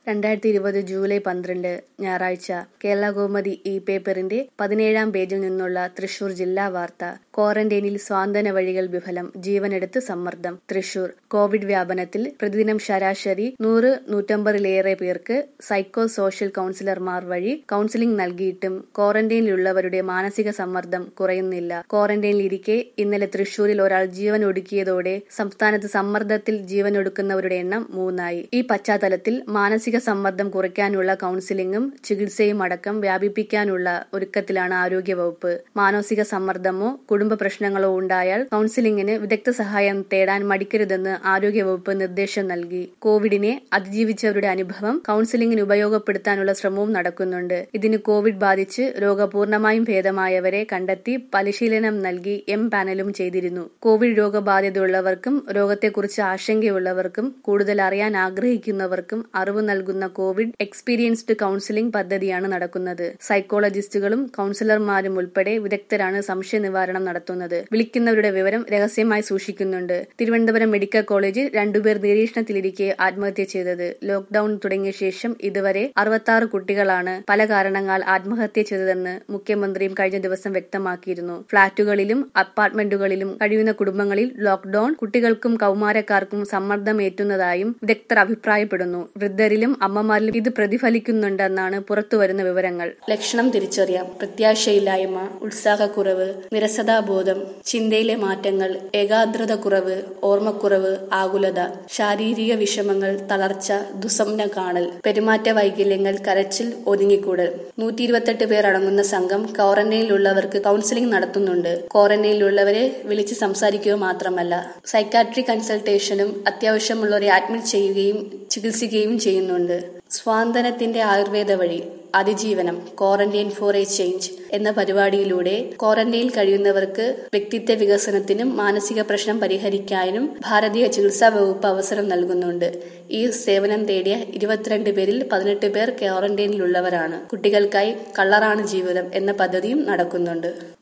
രണ്ടായിരത്തി ഇരുപത് ജൂലൈ പന്ത്രണ്ട് ഞായറാഴ്ച കേരള കൗമുദി ഇ പേപ്പറിന്റെ പതിനേഴാം പേജിൽ നിന്നുള്ള തൃശൂർ ജില്ലാ വാർത്ത ക്വാറന്റൈനിൽ സ്വാന്തന വഴികൾ വിഫലം ജീവനെടുത്ത് സമ്മർദ്ദം തൃശൂർ കോവിഡ് വ്യാപനത്തിൽ പ്രതിദിനം ശരാശരി നൂറ് നൂറ്റമ്പതിലേറെ പേർക്ക് സൈക്കോ സോഷ്യൽ കൌൺസിലർമാർ വഴി കൌൺസിലിംഗ് നൽകിയിട്ടും ക്വാറന്റൈനിലുള്ളവരുടെ മാനസിക സമ്മർദ്ദം കുറയുന്നില്ല ക്വാറന്റൈനിലിരിക്കെ ഇന്നലെ തൃശൂരിൽ ഒരാൾ ജീവൻ ഒടുക്കിയതോടെ സംസ്ഥാനത്ത് സമ്മർദ്ദത്തിൽ ജീവനൊടുക്കുന്നവരുടെ എണ്ണം മൂന്നായി ഈ പശ്ചാത്തലത്തിൽ മാനസിക സമ്മർദ്ദം കുറയ്ക്കാനുള്ള കൌൺസിലിംഗും ചികിത്സയും അടക്കം വ്യാപിപ്പിക്കാനുള്ള ഒരുക്കത്തിലാണ് ആരോഗ്യവകുപ്പ് മാനസിക സമ്മർദ്ദമോ കുടുംബ പ്രശ്നങ്ങളോ ഉണ്ടായാൽ കൌൺസിലിംഗിന് വിദഗ്ധ സഹായം തേടാൻ മടിക്കരുതെന്ന് ആരോഗ്യവകുപ്പ് നിർദ്ദേശം നൽകി കോവിഡിനെ അതിജീവിച്ചവരുടെ അനുഭവം കൌൺസിലിംഗിന് ഉപയോഗപ്പെടുത്താനുള്ള ശ്രമവും നടക്കുന്നുണ്ട് ഇതിന് കോവിഡ് ബാധിച്ച് രോഗപൂർണമായും ഭേദമായവരെ കണ്ടെത്തി പരിശീലനം നൽകി എം പാനലും ചെയ്തിരുന്നു കോവിഡ് രോഗബാധിതയുള്ളവർക്കും രോഗത്തെക്കുറിച്ച് ആശങ്കയുള്ളവർക്കും കൂടുതൽ അറിയാൻ ആഗ്രഹിക്കുന്നവർക്കും അറിവ് നൽകുന്ന കോവിഡ് എക്സ്പീരിയൻസ്ഡ് കൌൺസിലിംഗ് പദ്ധതിയാണ് നടക്കുന്നത് സൈക്കോളജിസ്റ്റുകളും കൌൺസിലർമാരും ഉൾപ്പെടെ വിദഗ്ധരാണ് സംശയ നിവാരണം നടത്തുന്നത് വിളിക്കുന്നവരുടെ വിവരം രഹസ്യമായി സൂക്ഷിക്കുന്നുണ്ട് തിരുവനന്തപുരം മെഡിക്കൽ കോളേജിൽ രണ്ടുപേർ നിരീക്ഷണത്തിലിരിക്കെ ആത്മഹത്യ ചെയ്തത് ലോക്ഡൌൺ തുടങ്ങിയ ശേഷം ഇതുവരെ അറുപത്തി കുട്ടികളാണ് പല കാരണങ്ങൾ ആത്മഹത്യ ചെയ്തതെന്ന് മുഖ്യമന്ത്രിയും കഴിഞ്ഞ ദിവസം വ്യക്തമാക്കിയിരുന്നു ഫ്ളാറ്റുകളിലും അപ്പാർട്ട്മെന്റുകളിലും കഴിയുന്ന കുടുംബങ്ങളിൽ ലോക്ഡൌൺ കുട്ടികൾക്കും കൌമാരക്കാർക്കും സമ്മർദ്ദമേറ്റുന്നതായും വിദഗ്ധർ അഭിപ്രായപ്പെടുന്നു വൃദ്ധരിലും അമ്മമാരിലും ഇത് പ്രതിഫലിക്കുന്നുണ്ടെന്നാണ് പുറത്തുവരുന്ന വിവരങ്ങൾ ലക്ഷണം തിരിച്ചറിയാം പ്രത്യാശയില്ലായ്മ ഉത്സാഹക്കുറവ് നിരസതാബോധം ചിന്തയിലെ മാറ്റങ്ങൾ ഏകാഗ്രത കുറവ് ഓർമ്മക്കുറവ് ആകുലത ശാരീരിക വിഷമങ്ങൾ തളർച്ച ദുസ്വപ്ന കാണൽ പെരുമാറ്റ വൈകല്യങ്ങൾ കരച്ചിൽ ഒതുങ്ങിക്കൂടൽ നൂറ്റി ഇരുപത്തെട്ട് പേർ അടങ്ങുന്ന സംഘം ക്വാറന്റൈനിലുള്ളവർക്ക് കൌൺസിലിംഗ് നടത്തുന്നുണ്ട് ക്വാറന്റൈനിലുള്ളവരെ വിളിച്ച് സംസാരിക്കുക മാത്രമല്ല സൈക്കാട്രി കൺസൾട്ടേഷനും അത്യാവശ്യമുള്ളവരെ അഡ്മിറ്റ് ചെയ്യുകയും ചികിത്സിക്കുകയും ചെയ്യുന്നുണ്ട് സ്വാന്തനത്തിന്റെ ആയുർവേദ വഴി അതിജീവനം ക്വാറന്റൈൻ ഫോർ എ ചേഞ്ച് എന്ന പരിപാടിയിലൂടെ ക്വാറന്റൈനിൽ കഴിയുന്നവർക്ക് വ്യക്തിത്വ വികസനത്തിനും മാനസിക പ്രശ്നം പരിഹരിക്കാനും ഭാരതീയ ചികിത്സാ വകുപ്പ് അവസരം നൽകുന്നുണ്ട് ഈ സേവനം തേടിയ ഇരുപത്തിരണ്ട് പേരിൽ പതിനെട്ട് പേർ ക്വാറന്റൈനിലുള്ളവരാണ് കുട്ടികൾക്കായി കള്ളറാണ് ജീവിതം എന്ന പദ്ധതിയും നടക്കുന്നുണ്ട്